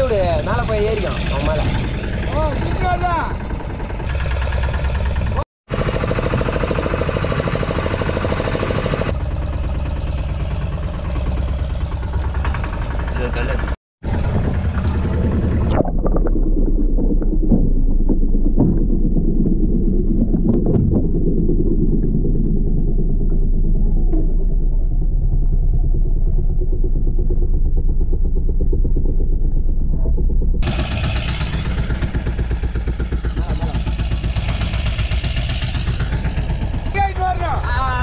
விடு மேலே போய் ஏறிக்கும் அவன் மேலே ஓ சீக்கிரம் தான் கேட்டு வர்றோம்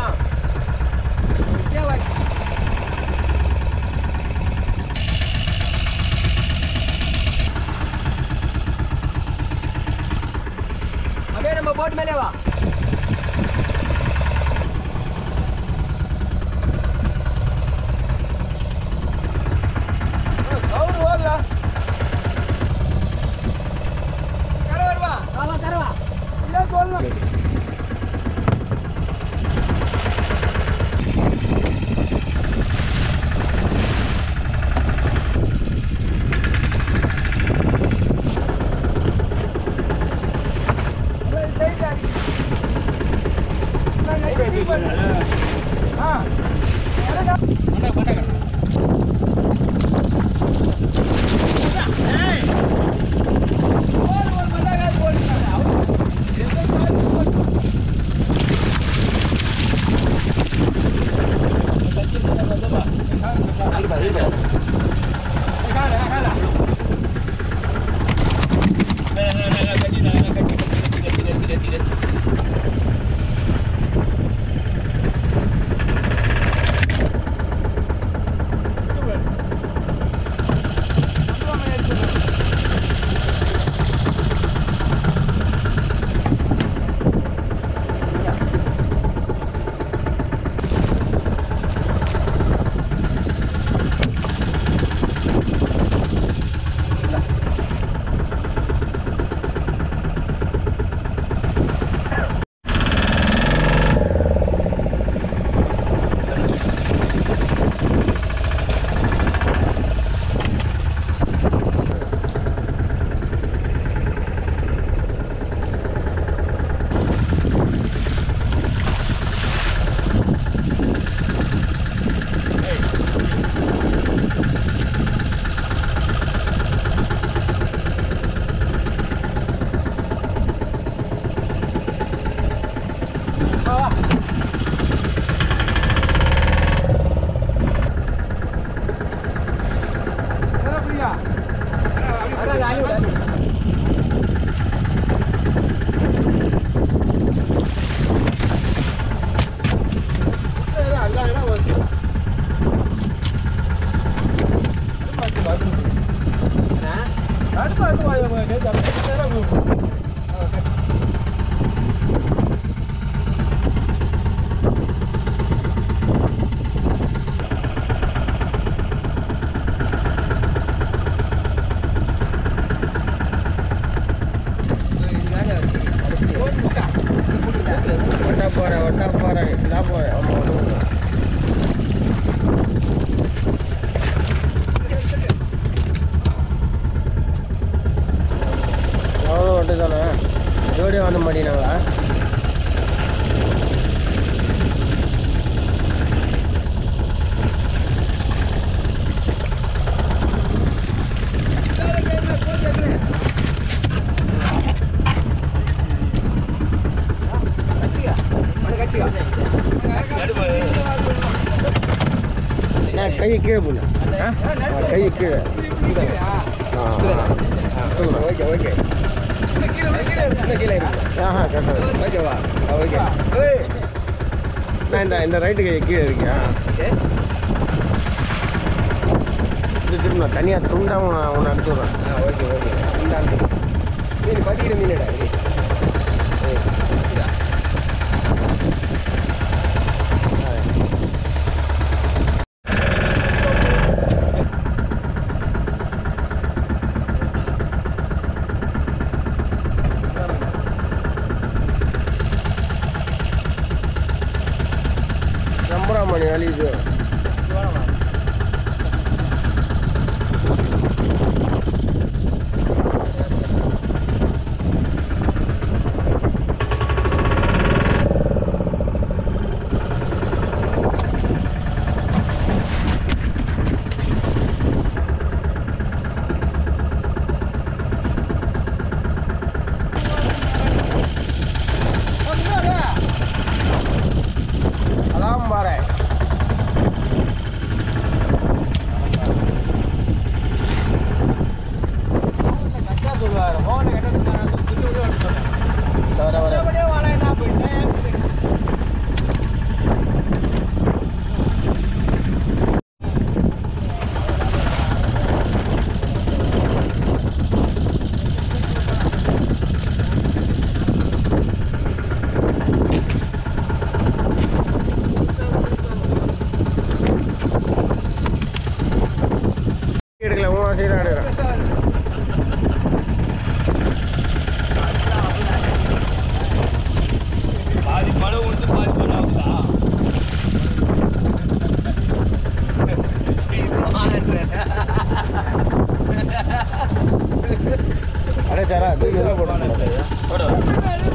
அப்படியே நம்ம போட்டு மேலே வா அவரு ஓடல கரை வருவா ஆமா தரவா இல்ல சொல்லணும் வராங்க ஆளி விடு ஒட்டா போறேன் ஒட்டா போறேன் இதான் போறேன் ஆமா ஒண்ணு எவ்வளோ ஒட்டு தானே ஜோடி வாங்க மாட்டீங்களா நான் கையை கீழே போடு ஆ கையை கீழே ஆ ஓகே ஓகே ஆஹா கரெக்டாக ஓகேவா ஓகே நான் இந்த இந்த ரைட்டு கையை கீழே இருக்கேன் இது திரும்ப நான் தனியாக துண்டாக உன்னை உன்னை அடிச்சு விட்றேன் ஓகே ஓகே இந்தாண்டு மீன் பத்திக்கிற மீனடா சம்பராமணி அழியுது தரா தூக்கி உள்ள போட்டு